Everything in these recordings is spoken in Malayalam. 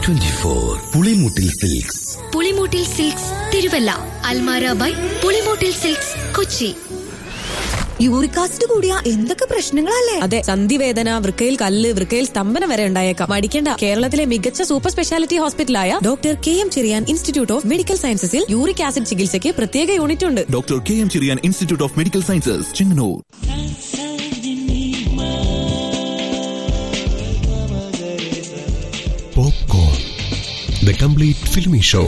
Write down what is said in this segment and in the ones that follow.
Twenty four Pulimoottil silks Pulimoottil silks Thiruvalla അൽമാര by Pulimoottil silks Kochi uric acid കൂടിയ എന്തൊക്കെ പ്രശ്നങ്ങളല്ലേ അതെ സന്ധിവേദന വൃക്കയിൽ കല്ല് വൃക്കയിൽ സ്തംഭനം വരെ ഉണ്ടായേക്കാം മടിക്കേണ്ട കേരളത്തിലെ മികച്ച സൂപ്പർ സ്പെഷ്യാലിറ്റി ഹോസ്പിറ്റലായ doctor K M Cherian institute of medical സയൻസസിൽ യൂറിക് ആസിഡ് ചികിത്സയ്ക്ക് പ്രത്യേക യൂണിറ്റ് ഉണ്ട് doctor K M Cherian institute of medical sciences Chengannur Popcorn, the complete filmy show.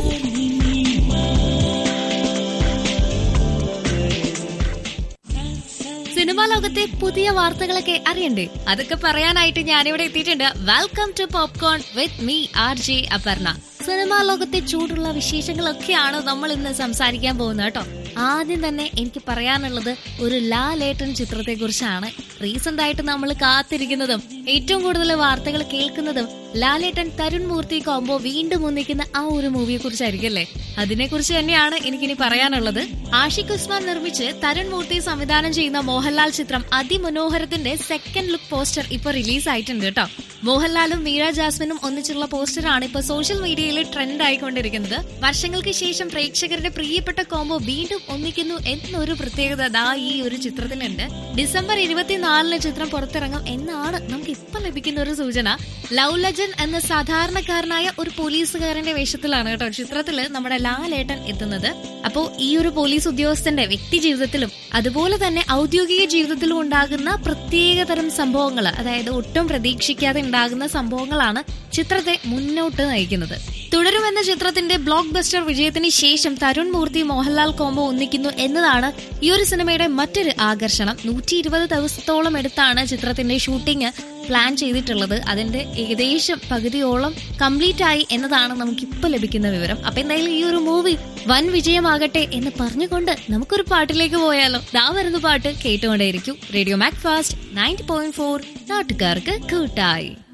Cinema ലോകത്തെ പുതിയ വാർത്തകളൊക്കെ അറിയണ്ടേ അതൊക്കെ പറയാനായിട്ട് ഞാനിവിടെ എത്തിയിട്ടുണ്ട് welcome to popcorn with me R J Aparna cinema ലോകത്തെ ചൂടുള്ള വിശേഷങ്ങളൊക്കെയാണ് നമ്മൾ ഇന്ന് സംസാരിക്കാൻ പോകുന്നത് കേട്ടോ ആദ്യം തന്നെ എനിക്ക് പറയാനുള്ളത് ഒരു ലാലേട്ടൻ ചിത്രത്തെ കുറിച്ചാണ് റീസെന്റ് ആയിട്ട് നമ്മൾ കാത്തിരിക്കുന്നതും ഏറ്റവും കൂടുതൽ വാർത്തകൾ കേൾക്കുന്നതും ലാലേട്ടൻ തരുൺ മൂർത്തി കോംബോ വീണ്ടും ഒന്നിക്കുന്ന ആ ഒരു മൂവിയെ കുറിച്ചായിരിക്കും അല്ലേ അതിനെ കുറിച്ച് തന്നെയാണ് എനിക്കിനി പറയാനുള്ളത് ആഷിഖ് ഉസ്മാൻ നിർമ്മിച്ച് തരുൺ മൂർത്തി സംവിധാനം ചെയ്യുന്ന മോഹൻലാൽ ചിത്രം അതിമനോഹരത്തിന്റെ സെക്കൻഡ് ലുക്ക് പോസ്റ്റർ ഇപ്പൊ റിലീസ് ആയിട്ടുണ്ട് കേട്ടോ മോഹൻലാലും മീര ജാസ്മിനും ഒന്നിച്ചുള്ള പോസ്റ്ററാണ് ഇപ്പൊ സോഷ്യൽ മീഡിയയിൽ ട്രെൻഡ് ആയിക്കൊണ്ടിരിക്കുന്നത് വർഷങ്ങൾക്ക് ശേഷം പ്രേക്ഷകരുടെ പ്രിയപ്പെട്ട കോംബോ വീണ്ടും ഒന്നിക്കുന്നു എന്നൊരു പ്രത്യേകത ദാ ഈ ഒരു ചിത്രത്തിലുണ്ട് ഡിസംബർ ഇരുപത്തിനാലിന് ചിത്രം പുറത്തിറങ്ങും എന്നാണ് നമുക്ക് ഇപ്പൊ ലഭിക്കുന്ന ഒരു സൂചന ലവ് ലജൻ എന്ന സാധാരണക്കാരനായ ഒരു പോലീസുകാരന്റെ വേഷത്തിലാണ് കേട്ടോ ചിത്രത്തില് നമ്മുടെ ലാലേട്ടൻ എത്തുന്നത് അപ്പോ ഈ ഒരു പോലീസ് ഉദ്യോഗസ്ഥന്റെ വ്യക്തി ജീവിതത്തിലും അതുപോലെ തന്നെ ഔദ്യോഗിക ജീവിതത്തിലും ഉണ്ടാകുന്ന പ്രത്യേകതരം സംഭവങ്ങൾ അതായത് ഒട്ടും പ്രതീക്ഷിക്കാതെ ഉണ്ടാകുന്ന സംഭവങ്ങളാണ് ചിത്രത്തെ മുന്നോട്ട് നയിക്കുന്നത് തുടരുമെന്ന ചിത്രത്തിന്റെ ബ്ലോക്ക് ബസ്റ്റർ വിജയത്തിന് ശേഷം തരുൺ മൂർത്തി മോഹൻലാൽ കോംബോ ഒന്നിക്കുന്നു എന്നതാണ് ഈ ഒരു സിനിമയുടെ മറ്റൊരു ആകർഷണം നൂറ്റി ഇരുപത് ദിവസത്തോളം എടുത്താണ് ചിത്രത്തിന്റെ ഷൂട്ടിംഗ് പ്ലാൻ ചെയ്തിട്ടുള്ളത് അതിന്റെ ഏകദേശം പകുതിയോളം കംപ്ലീറ്റ് ആയി എന്നതാണ് നമുക്ക് ഇപ്പൊ ലഭിക്കുന്ന വിവരം അപ്പൊ എന്തായാലും ഈ ഒരു മൂവി വൻ വിജയമാകട്ടെ എന്ന് പറഞ്ഞുകൊണ്ട് നമുക്കൊരു പാട്ടിലേക്ക് പോയാലോ ദാ വരുന്ന പാട്ട് കേട്ടുകൊണ്ടേയിരിക്കും radio mac fast ninety point four നാട്ടുകാർക്ക് കൂട്ടായി